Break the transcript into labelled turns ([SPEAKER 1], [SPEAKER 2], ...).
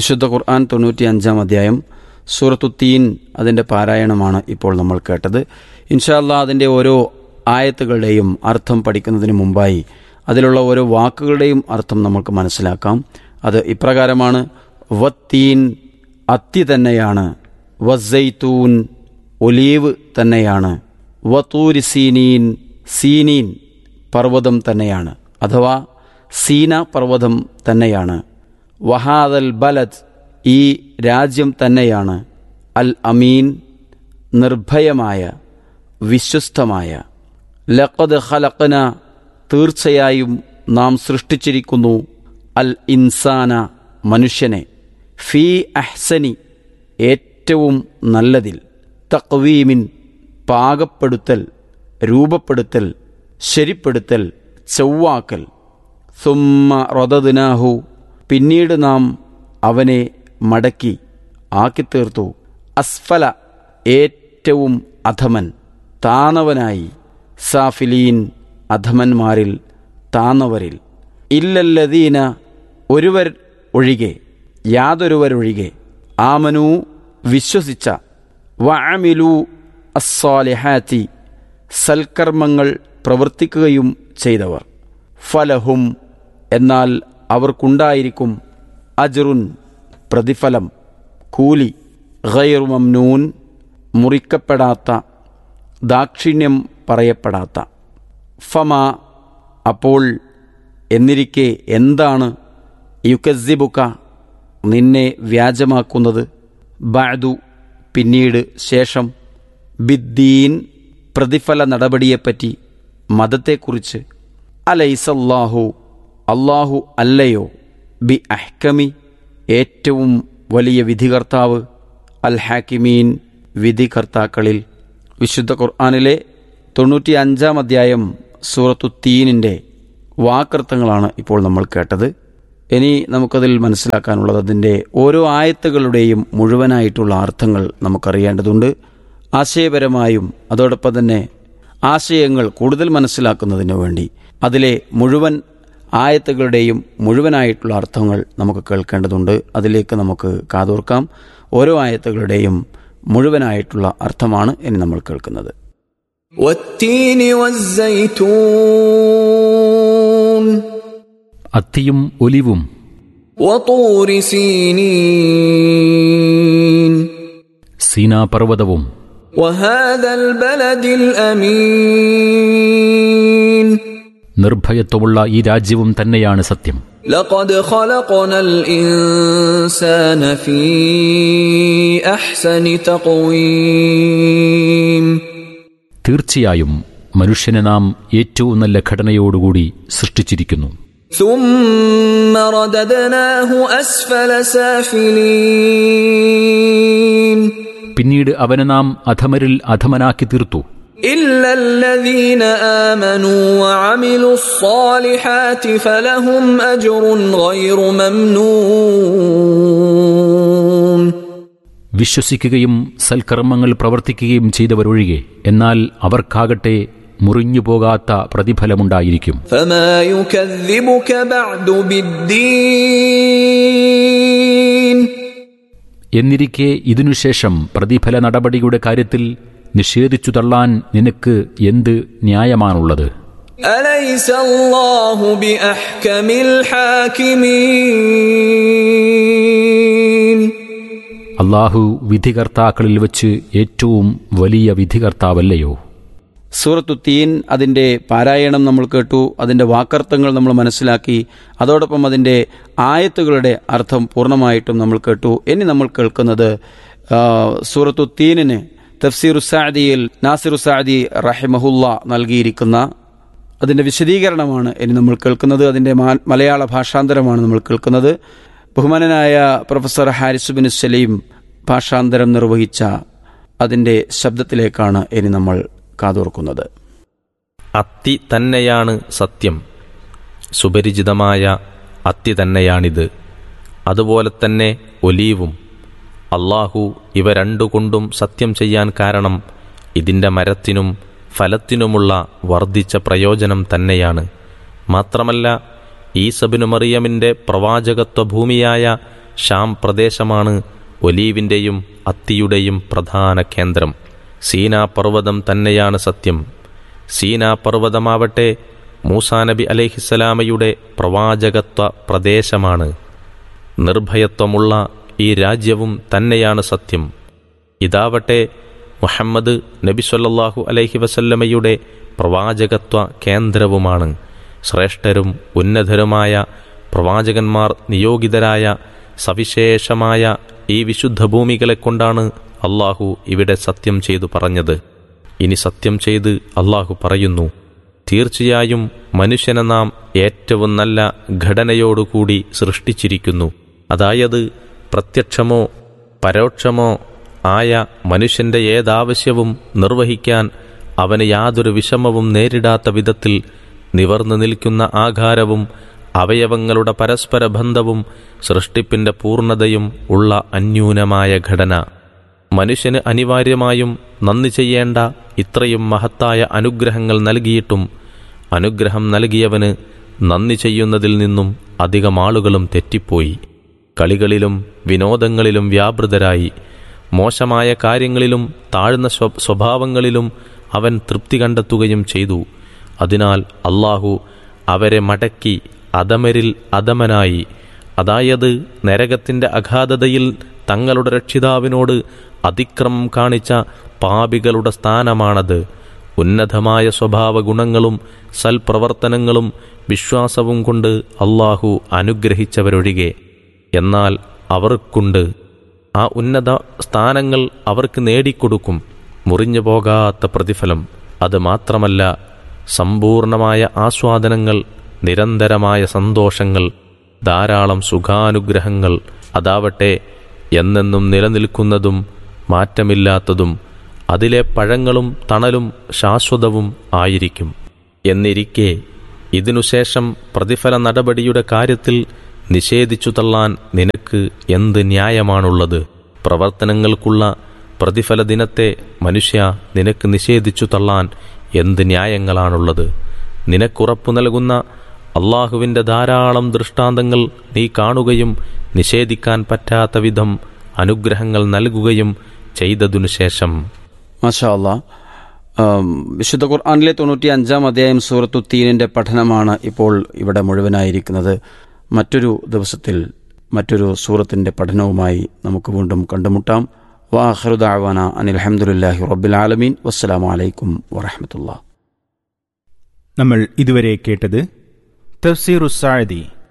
[SPEAKER 1] വിശുദ്ധ ഖുർആൻ തൊണ്ണൂറ്റി അഞ്ചാം അധ്യായം സൂറത്തു തീൻ അതിൻ്റെ പാരായണമാണ് ഇപ്പോൾ നമ്മൾ കേട്ടത് ഇൻഷാല്ല അതിൻ്റെ ഓരോ ആയത്തുകളുടെയും അർത്ഥം പഠിക്കുന്നതിന് മുമ്പായി അതിലുള്ള ഓരോ വാക്കുകളുടെയും അർത്ഥം നമുക്ക് മനസ്സിലാക്കാം അത് ഇപ്രകാരമാണ് വത്തീൻ അത്തി തന്നെയാണ് വസൈത്തൂൻ ഒലീവ് തന്നെയാണ് വത്തൂരി സീനീൻ സീനീൻ പർവ്വതം തന്നെയാണ് അഥവാ സീന പർവ്വതം തന്നെയാണ് വഹാദൽ ബലദ് ഈ രാജ്യം തന്നെയാണ് അൽ അമീൻ നിർഭയമായ വിശ്വസ്തമായ ലഖദ് ഖലഖന തീർച്ചയായും നാം സൃഷ്ടിച്ചിരിക്കുന്നു അൽ ഇൻസാന മനുഷ്യനെ ഫീ അഹ്സനി ഏറ്റവും നല്ലതിൽ തക്വീമിൻ പാകപ്പെടുത്തൽ രൂപപ്പെടുത്തൽ ശരിപ്പെടുത്തൽ ചൊവ്വാക്കൽ സുമ്മ റൊദദിനാഹു പിന്നീട് നാം അവനെ മടക്കി ആക്കിത്തീർത്തു അസ്ഫല ഏറ്റവും അധമൻ താന്നവനായി സാഫിലീൻ അധമന്മാരിൽ താന്നവരിൽ ഇല്ലല്ലദീന ഒരുവർ ഒഴികെ യാതൊരുവരൊഴികെ ആമനു വിശ്വസിച്ച വഅമിലു അസ്സാലിഹാത്തി സൽക്കർമ്മങ്ങൾ പ്രവർത്തിക്കുകയും ചെയ്തവർ ഫലഹും എന്നാൽ അവർക്കുണ്ടായിരിക്കും അജറുൻ പ്രതിഫലം കൂലി ഗൈറു മംനൂൻ മുറിക്കപ്പെടാത്ത ദാക്ഷിണ്യം പറയപ്പെടാത്ത ഫമ അപ്പോൾ എന്നിരിക്കെ എന്താണ് യുക്കസിബുക്ക നിന്നെ വ്യാജമാക്കുന്നത് ബാദു പിന്നീട് ശേഷം ബിദ്ദീൻ പ്രതിഫല നടപടിയെപ്പറ്റി മതത്തെക്കുറിച്ച് അലൈസല്ലാഹു അള്ളാഹു അല്ലയോ ബി അഹ്കമി ഏറ്റവും വലിയ വിധികർത്താവ് അൽ ഹാക്കിമീൻ വിധികർത്താക്കളിൽ വിശുദ്ധ ഖുർആാനിലെ തൊണ്ണൂറ്റി അഞ്ചാം അധ്യായം സൂറത്തു തീനിൻ്റെ വാക്കർത്ഥങ്ങളാണ് ഇപ്പോൾ നമ്മൾ കേട്ടത് ഇനി നമുക്കതിൽ മനസ്സിലാക്കാനുള്ളത് അതിൻ്റെ ഓരോ ആയത്തുകളുടെയും മുഴുവനായിട്ടുള്ള അർത്ഥങ്ങൾ നമുക്കറിയേണ്ടതുണ്ട് ആശയപരമായും അതോടൊപ്പം തന്നെ ആശയങ്ങൾ കൂടുതൽ മനസ്സിലാക്കുന്നതിന് വേണ്ടി അതിലെ മുഴുവൻ ആയത്തുകളുടെയും മുഴുവനായിട്ടുള്ള അർത്ഥങ്ങൾ നമുക്ക് കേൾക്കേണ്ടതുണ്ട് അതിലേക്ക് നമുക്ക് കാതോർക്കാം ഓരോ ആയത്തുകളുടെയും മുഴുവനായിട്ടുള്ള അർത്ഥമാണ് ഇനി നമ്മൾ കേൾക്കുന്നത്
[SPEAKER 2] والتين والزيتون
[SPEAKER 3] അത്തിയും ഒലിവും
[SPEAKER 2] وطور سينين
[SPEAKER 3] സീനാപർവ്വതവും
[SPEAKER 2] وهذا البلد الأمين
[SPEAKER 3] നിർഭയത്വമുള്ള ഈ രാജ്യവും തന്നെയാണ് സത്യം
[SPEAKER 2] لقد خلقنا الإنسان في أحسن تقويم
[SPEAKER 3] തീർച്ചയായും മനുഷ്യനെ നാം ഏറ്റവും നല്ല ഘടനയോടുകൂടി സൃഷ്ടിച്ചിരിക്കുന്നു
[SPEAKER 2] ثم رددناه أسفل سافلين
[SPEAKER 3] പിന്നീട് അവനെ നാം അധമരിൽ അധമനാക്കി തീർത്തു
[SPEAKER 2] إلا الذين آمنوا وعملوا الصالحات فلهم أجر غير ممنون
[SPEAKER 3] വിശ്വസിക്കുകയും സൽക്കർമ്മങ്ങൾ പ്രവർത്തിക്കുകയും ചെയ്തവരൊഴികെ എന്നാൽ അവർക്കാകട്ടെ മുറിഞ്ഞുപോകാത്ത പ്രതിഫലമുണ്ടായിരിക്കും
[SPEAKER 2] فما يكذبك بعد بالدين
[SPEAKER 3] എന്നിരിക്കെ ഇതിനുശേഷം പ്രതിഫല നടപടിയുടെ കാര്യത്തിൽ നിഷേധിച്ചു തള്ളാൻ നിനക്ക് എന്ത് ന്യായമാണുള്ളത്
[SPEAKER 2] أليس الله بأحكم الحاكمين
[SPEAKER 3] അള്ളാഹു വിധികർത്താക്കളിൽ വച്ച് ഏറ്റവും വലിയ വിധികർത്താവല്ലയോ
[SPEAKER 1] സൂറത്തു തീൻ അതിൻ്റെ പാരായണം നമ്മൾ കേട്ടു അതിൻ്റെ വാക്കർത്ഥങ്ങൾ നമ്മൾ മനസ്സിലാക്കി അതോടൊപ്പം അതിൻ്റെ ആയത്തുകളുടെ അർത്ഥം പൂർണ്ണമായിട്ടും നമ്മൾ കേട്ടു ഇനി നമ്മൾ കേൾക്കുന്നത് ആ, സൂറത്തു തീനിന് തഫ്സീറു സാദിയിൽ നാസിറു സാദി റഹിമഹുല്ല നൽകിയിരിക്കുന്ന അതിൻ്റെ വിശദീകരണമാണ് ഇനി നമ്മൾ കേൾക്കുന്നത് അതിൻ്റെ മാ- മലയാള ഭാഷാന്തരമാണ് നമ്മൾ കേൾക്കുന്നത് ബഹുമാനനായ പ്രൊഫസർ ഹാരിസ് ബിൻ സലീം ഭാഷാന്തരം നിർവഹിച്ച അതിൻ്റെ ശബ്ദത്തിലേക്കാണ് ഇനി നമ്മൾ കാതോർക്കുന്നത്
[SPEAKER 4] അത്തി തന്നെയാണ് സത്യം സുപരിചിതമായ അത്തി തന്നെയാണിത് അതുപോലെ തന്നെ ഒലീവും അള്ളാഹു ഇവ രണ്ടുകൊണ്ടും സത്യം ചെയ്യാൻ കാരണം ഇതിൻ്റെ മരത്തിനും ഫലത്തിനുമുള്ള വർദ്ധിച്ച പ്രയോജനം തന്നെയാണ് മാത്രമല്ല ഈസബിനു മറിയമിൻ്റെ പ്രവാചകത്വ ഭൂമിയായ ഷാം പ്രദേശമാണ് ഒലീവിൻ്റെയും അത്തിയുടെയും പ്രധാന കേന്ദ്രം സീനാ പർവ്വതം തന്നെയാണ് സത്യം സീനാ പർവ്വതമാവട്ടെ മൂസാ നബി അലൈഹിസ്സലാമയുടെ പ്രവാചകത്വ പ്രദേശമാണ് നിർഭയത്വമുള്ള ഈ രാജ്യവും തന്നെയാണ് സത്യം ഇതാവട്ടെ മുഹമ്മദ് നബി സല്ലല്ലാഹു അലൈഹി വസല്ലമയുടെ പ്രവാചകത്വ കേന്ദ്രവുമാണ് ശ്രേഷ്ഠരും ഉന്നതരുമായ പ്രവാചകന്മാർ നിയോഗിതരായ സവിശേഷമായ ഈ വിശുദ്ധ ഭൂമികളെ കൊണ്ടാണ് അള്ളാഹു ഇവിടെ സത്യം ചെയ്തു പറഞ്ഞത് ഇനി സത്യം ചെയ്ത് അള്ളാഹു പറയുന്നു തീർച്ചയായും മനുഷ്യനെ നാം ഏറ്റവും നല്ല ഘടനയോടുകൂടി സൃഷ്ടിച്ചിരിക്കുന്നു അതായത് പ്രത്യക്ഷമോ പരോക്ഷമോ ആയ മനുഷ്യന്റെ ഏതാവശ്യവും നിർവഹിക്കാൻ അവന് യാതൊരു വിഷമവും നേരിടാത്ത വിധത്തിൽ നിവർന്നു നിൽക്കുന്ന ആകാരവും അവയവങ്ങളുടെ പരസ്പര ബന്ധവും സൃഷ്ടിപ്പിന്റെ പൂർണ്ണതയും ഉള്ള അന്യൂനമായ ഘടന മനുഷ്യന് അനിവാര്യമായും നന്ദി ചെയ്യേണ്ട ഇത്രയും മഹത്തായ അനുഗ്രഹങ്ങൾ നൽകിയിട്ടും അനുഗ്രഹം നൽകിയവന് നന്ദി ചെയ്യുന്നതിൽ നിന്നും അധികം ആളുകളും തെറ്റിപ്പോയി കളികളിലും വിനോദങ്ങളിലും വ്യാപൃതരായി മോശമായ കാര്യങ്ങളിലും താഴ്ന്ന സ്വ- സ്വഭാവങ്ങളിലും അവൻ തൃപ്തി കണ്ടെത്തുകയും ചെയ്തു അതിനാൽ അള്ളാഹു അവരെ മടക്കി അധമരിൽ അധമനായി അതായത് നരകത്തിന്റെ അഗാധതയിൽ തങ്ങളുടെ രക്ഷിതാവിനോട് അതിക്രമം കാണിച്ച പാപികളുടെ സ്ഥാനമാണത് ഉന്നതമായ സ്വഭാവ ഗുണങ്ങളും സൽപ്രവർത്തനങ്ങളും വിശ്വാസവും കൊണ്ട് അള്ളാഹു അനുഗ്രഹിച്ചവരൊഴികെ എന്നാൽ അവർക്കുണ്ട് ആ ഉന്നത സ്ഥാനങ്ങൾ അവർക്ക് നേടിക്കൊടുക്കും മുറിഞ്ഞു പോകാത്ത പ്രതിഫലം അത് മാത്രമല്ല സമ്പൂർണമായ ആസ്വാദനങ്ങൾ നിരന്തരമായ സന്തോഷങ്ങൾ ധാരാളം സുഖാനുഗ്രഹങ്ങൾ അതാവട്ടെ എന്നെന്നും നിലനിൽക്കുന്നതും മാറ്റമില്ലാത്തതും അതിലെ പഴങ്ങളും തണലും ശാശ്വതവും ആയിരിക്കും എന്നിരിക്കെ ഇതിനുശേഷം പ്രതിഫല നടപടിയുടെ കാര്യത്തിൽ നിഷേധിച്ചു തള്ളാൻ നിനക്ക് എന്ത് ന്യായമാണുള്ളത് പ്രവർത്തനങ്ങൾക്കുള്ള പ്രതിഫല ദിനത്തെ മനുഷ്യ നിനക്ക് നിഷേധിച്ചു തള്ളാൻ എന്ത് ന്യായങ്ങളാണുള്ളത് നിനക്കുറപ്പു നൽകുന്ന അള്ളാഹുവിൻ്റെ ധാരാളം ദൃഷ്ടാന്തങ്ങൾ നീ കാണുകയും നിഷേധിക്കാൻ പറ്റാത്ത വിധം അനുഗ്രഹങ്ങൾ നൽകുകയും ചെയ്തതിനു ശേഷം
[SPEAKER 1] മാഷാ അല്ലാ ആം, വിശുദ്ധ ഖുർആാനിലെ തൊണ്ണൂറ്റി അഞ്ചാം അധ്യായം സൂറത്തു തീനിന്റെ പഠനമാണ് ഇപ്പോൾ ഇവിടെ മുഴുവനായിരിക്കുന്നത് മറ്റൊരു ദിവസത്തിൽ മറ്റൊരു സൂറത്തിന്റെ പഠനവുമായി നമുക്ക് വീണ്ടും കണ്ടുമുട്ടാം വാഹറുദാവാന അനിൽ അഹമ്മദുല്ലാഹി റബ്ബിൽ ആലമീൻ വസ്സലാമു അലൈക്കും വറഹമത്തുള്ള
[SPEAKER 5] നമ്മൾ ഇതുവരെ കേട്ടത് തഫ്സീറുസാഴതി